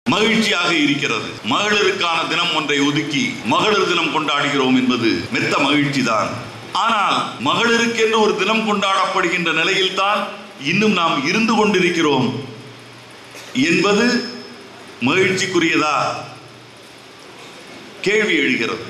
மகிழ்ச்சியாக இருக்கிறது மகளிருக்கான தினம் ஒன்றை ஒதுக்கி மகளிர் தினம் கொண்டாடுகிறோம் என்பது மெத்த மகிழ்ச்சி தான் ஆனால் மகளிருக்கென்று ஒரு தினம் கொண்டாடப்படுகின்ற நிலையில்தான் இன்னும் நாம் இருந்து கொண்டிருக்கிறோம் என்பது மகிழ்ச்சிக்குரியதா கேள்வி எழுகிறது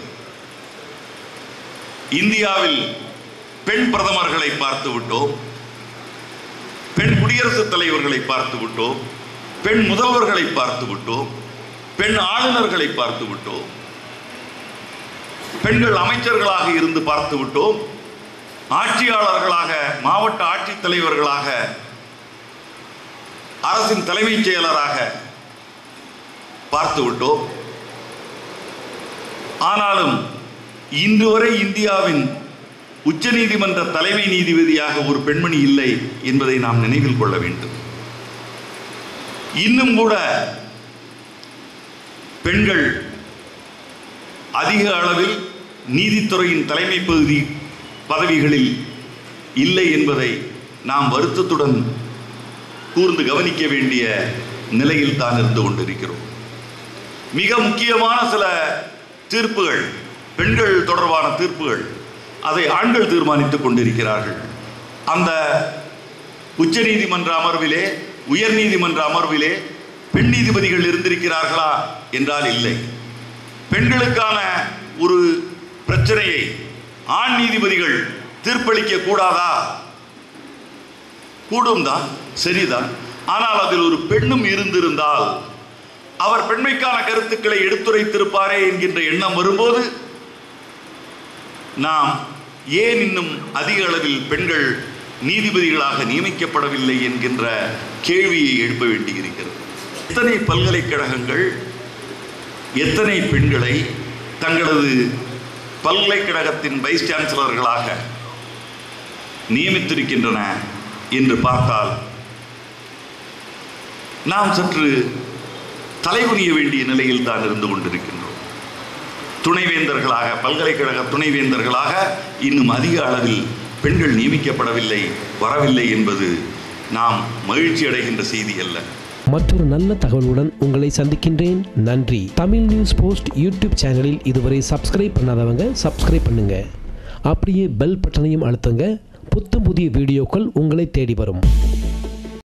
இந்தியாவில் பெண் பிரதமர்களை பார்த்து விட்டோம் பெண் குடியரசுத் தலைவர்களை பார்த்து விட்டோம் பெண் முதல்வர்களை பார்த்து விட்டோம் பெண் ஆளுநர்களை பார்த்து விட்டோம் பெண்கள் அமைச்சர்களாக இருந்து பார்த்து விட்டோம் ஆட்சியாளர்களாக மாவட்ட ஆட்சித்தலைவர்களாக அரசின் தலைமைச் செயலராக பார்த்து விட்டோம் ஆனாலும் இன்று வரை இந்தியாவின் உச்சநீதிமன்ற தலைமை நீதிபதியாக ஒரு பெண்மணி இல்லை என்பதை நாம் நினைவில் கொள்ள வேண்டும் இன்னும் கூட பெண்கள் அதிக அளவில் நீதித்துறையின் தலைமை பகுதி பதவிகளில் இல்லை என்பதை நாம் வருத்தத்துடன் கூர்ந்து கவனிக்க வேண்டிய நிலையில் தான் இருந்து கொண்டிருக்கிறோம் மிக முக்கியமான சில தீர்ப்புகள் பெண்கள் தொடர்பான தீர்ப்புகள் அதை ஆண்கள் தீர்மானித்துக் கொண்டிருக்கிறார்கள் அந்த உச்சநீதிமன்ற அமர்விலே உயர்நீதிமன்ற அமர்விலே பெண் நீதிபதிகள் இருந்திருக்கிறார்களா என்றால் இல்லை பெண்களுக்கான ஒரு பிரச்சனையை ஆண் நீதிபதிகள் தீர்ப்பளிக்க கூடாதா கூடும் தான் சரிதான் ஆனால் அதில் ஒரு பெண்ணும் இருந்திருந்தால் அவர் பெண்மைக்கான கருத்துக்களை எடுத்துரைத்திருப்பாரே என்கின்ற எண்ணம் வரும்போது நாம் ஏன் இன்னும் அதிக அளவில் பெண்கள் நீதிபதிகளாக நியமிக்கப்படவில்லை என்கின்ற கேள்வியை எழுப்ப வேண்டியிருக்கிறது எத்தனை பல்கலைக்கழகங்கள் எத்தனை பெண்களை தங்களது பல்கலைக்கழகத்தின் வைஸ் சான்சலர்களாக நியமித்திருக்கின்றன என்று பார்த்தால் நாம் சற்று தலைகுனிய வேண்டிய நிலையில் தான் இருந்து கொண்டிருக்கின்றோம் துணைவேந்தர்களாக பல்கலைக்கழக துணைவேந்தர்களாக இன்னும் அதிக அளவில் பெண்கள் நியமிக்கப்படவில்லை வரவில்லை என்பது நாம் மகிழ்ச்சி அடைகின்ற செய்தி அல்ல மற்றொரு நல்ல தகவலுடன் உங்களை சந்திக்கின்றேன் நன்றி தமிழ் நியூஸ் போஸ்ட் யூடியூப் சேனலில் இதுவரை சப்ஸ்கிரைப் பண்ணாதவங்க சப்ஸ்கிரைப் பண்ணுங்க அப்படியே பெல் பட்டனையும் அழுத்துங்க புத்தம் புதிய வீடியோக்கள் உங்களை தேடி வரும்